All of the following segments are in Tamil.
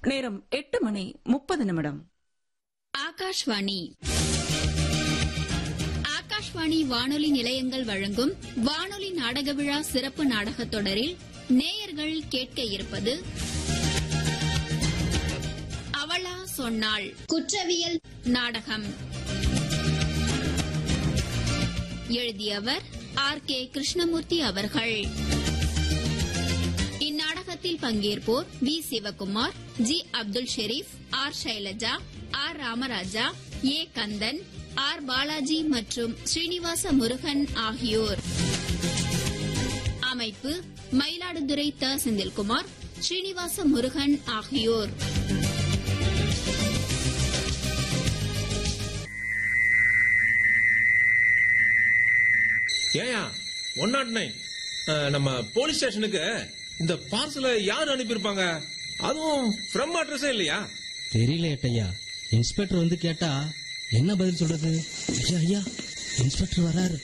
நேரம் எட்டு மணி முப்பது நிமிடம் ஆகாஷ்வாணி ஆகாஷ்வாணி வானொலி நிலையங்கள் வழங்கும் வானொலி நாடக விழா சிறப்பு நாடகத் தொடரில் நேயர்கள் கேட்க இருப்பது அவளா சொன்னாள் குற்றவியல் நாடகம் எழுதியவர் ஆர் கே கிருஷ்ணமூர்த்தி அவர்கள் இந்நாடகத்தில் பங்கேற்போர் V Sivakumar G Abdul Sharif R Shailaja R Ramaraja A Kandan R Balaji மற்றும் ஸ்ரீனிவாச முருகன் ஆகியோர் அமைப்பு மயிலாடுதுறை த செந்தில்குமார் ஸ்ரீனிவாச முருகன் ஆகியோர் ஏயா ஒன் நாட் நைன் நம்ம போலீஸ் ஸ்டேஷனுக்கு இந்த பார்சலை யார் அனுப்பியிருப்பாங்க அதுவும் ஃப்ரம் அட்ரஸே இல்லையா தெரியல ஏட்டையா இன்ஸ்பெக்டர் வந்து கேட்டா என்ன பதில் சொல்றது ஐயா ஐயா இன்ஸ்பெக்டர் வராரு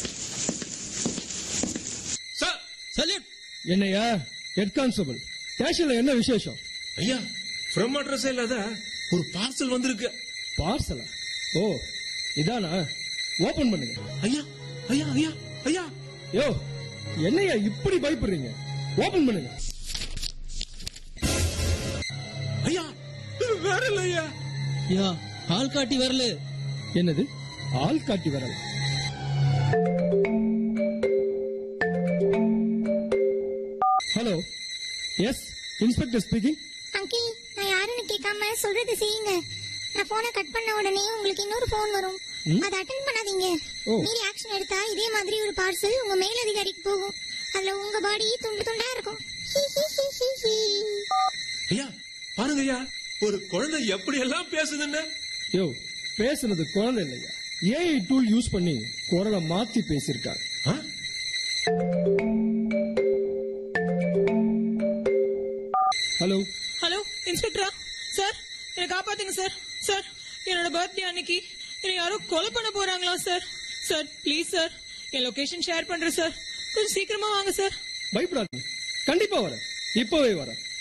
சார் சல்யூட் என்னையா ஹெட் கான்ஸ்டபிள் ஸ்டேஷன்ல என்ன விசேஷம் ஐயா ஃப்ரம் அட்ரஸே இல்லாத ஒரு பார்சல் வந்திருக்கு பார்சலா ஓ இதானா ஓபன் பண்ணுங்க ஐயா ஐயா ஐயா ஐயா யோ என்னையா இப்படி பயப்படுறீங்க ஓபன் பண்ணுங்க ஐயா இது வேற இல்லையா யா ஆள் காட்டி வரல என்னது ஆள் காட்டி வரல hello yes inspector speaking uncle நான் யாருன்னு கேட்காம சொல்றது செய்யுங்க நான் போனை கட் பண்ண உடனே உங்களுக்கு இன்னொரு போன் வரும் அதை அட்டென்ட் பண்ணாதீங்க ஓ. மீறி ஆக்ஷன் எடுத்தா இதே மாதிரி ஒரு பார்சல் உங்க மேலதிகாரிக்கு போகும் அதுல உங்க பாடி துண்டு துண்டா இருக்கும் ஹி, ஹி, ஹி, ஹி, ஹி. ஐயா பாருங்க ஐயா ஒரு குழந்தை எப்படி எல்லாம் பேசுதுன்னு யோ பேசுனது குழந்தை இல்லையா ஏஐ டூல் யூஸ் பண்ணி குரலை மாத்தி பேசியிருக்காங்க ஆ? ஹலோ ஹலோ இன்ஸ்பெக்டரா சார் என்னை காப்பாத்துங்க சார் சார் என்னோட பர்த்டே அன்னைக்கு என்னை யாரோ கொலை பண்ண போறாங்களா சார் சார் ப்ளீஸ் சார் என் லொகேஷன் ஷேர் பண்றேன் சார் கொஞ்சம் சீக்கிரமா வாங்க சார் பயப்படாதீங்க கண்டிப்பா வரேன் இப்பவே வரேன்